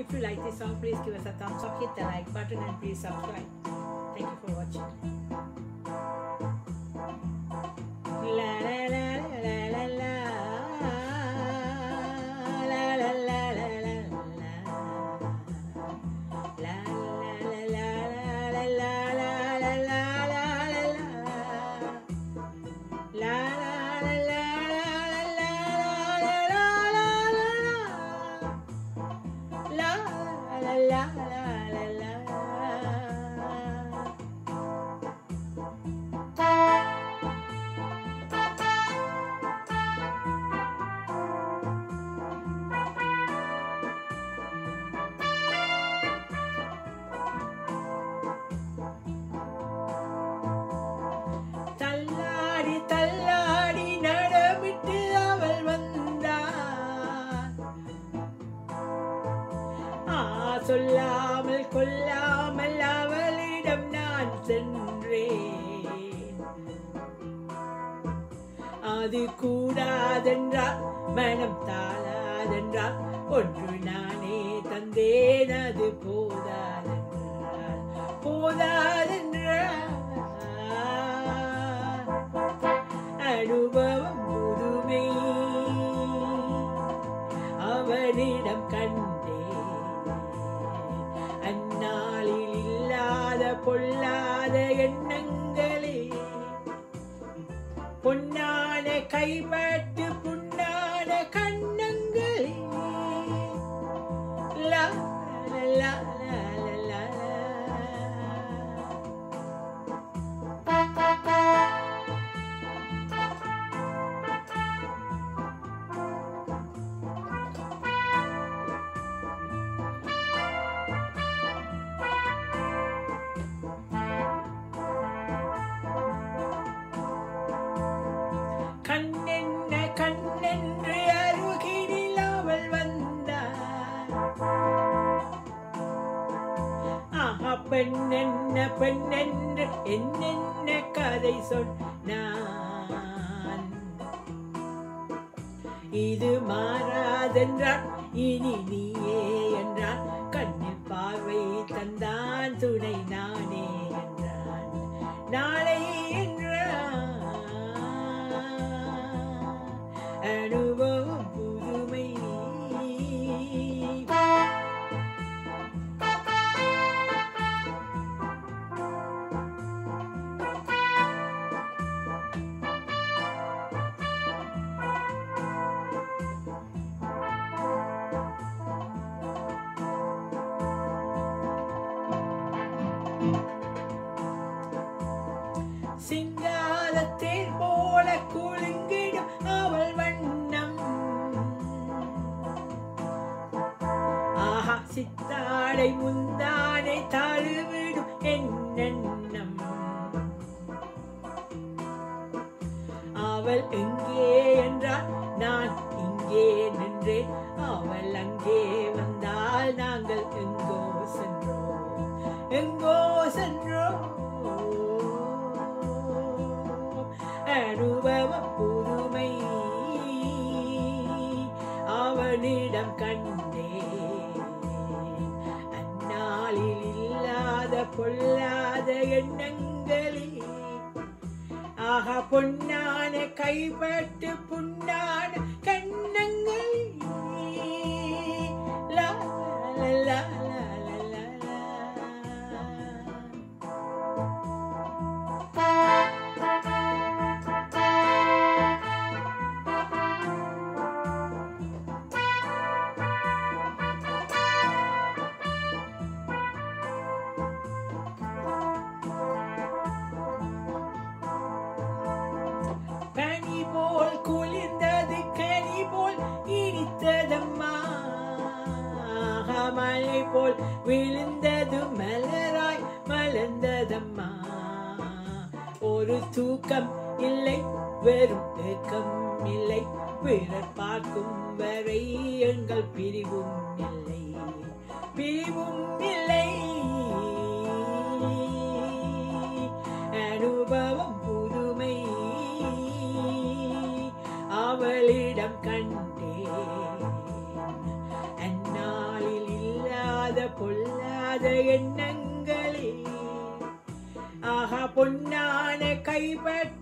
If you like this song, please give us a thumbs up, hit the like button, and please subscribe. Thank you for watching. La la la la la la la. La la la la la la. La la la la la la la la la la la la. La la la la la la la la la la. La la la la la la. தள்ளாடி தள்ளாடி நடமிட்டு அவள் வந்தாள் ஆ சொல்லாமல் கொல்லாமல் அவளிடம் நான் சென்றேன் அது கூடாதென்றால் மனம் தாளாதென்றால் ஒன்று நானே தந்தேன் அது போதாதென்றால் போதாதென்றால் அனுபவம் முதுமை அவனிடம் கண்டேன் அந்நாளில் இல்லாத பொல்லாத எண்ணங்களே பொன்னான கைப்பட்டு புண்ணான கண்ணங்களே லா லா லா லா லா லா. கண்ணென்ன கண்ணென்று அருகினில் அவள் வந்தாள் ஆஹா பெண்ணென்ன பெண்ணென்று என்னென்ன கதை சொன்னான் இது மாறாதென்றான் இனி நீயே என்றான் கண்ணில் பார்வை தந்தான் துணை நானே என்றான் நாளை என்றான் அனுபவம் புதுமை சிங்காரத்தேர் போல குலுங்கிடும் அவள் வண்ணம் ஆஹா சித்தாடை முந்தானை தழுவிடும் என்னென்னம் அவள் எங்கே என்றால் நான் இங்கே நின்றேன் அவள் அங்கே வந்தால் நாங்கள் எங்கோ சென்றோம் எங்கோ சென்றோம் அனுபவ புதுமை அவனிடம் கண்டேன் அந்நாளில் இல்லாத பொல்லாத எண்ணங்களே ஆஹா பொன்னான கைப்பட்டு புண்ணான கண்ணங்கள் லா லா லா லா லா லா. பனி போல் குளிர்ந்தது கனி போல் இனித்ததம்மா மழை போல் விழுந்தது மலராய் மலர்ந்ததம்மா ஒரு தூக்கம் இல்லை வெறும் ஏக்கம் இல்லை பிறர் பார்க்கும் வரை எங்கள் பிரிவும் இல்லை பிரிவும் இல்லை அனுபவம் புதுமை அவளிடம் கண்டேன் அந்நாளில் இல்ல பொல்லாத எண்ணங்களே ஆஹா பொன்னான கைப்பட்ட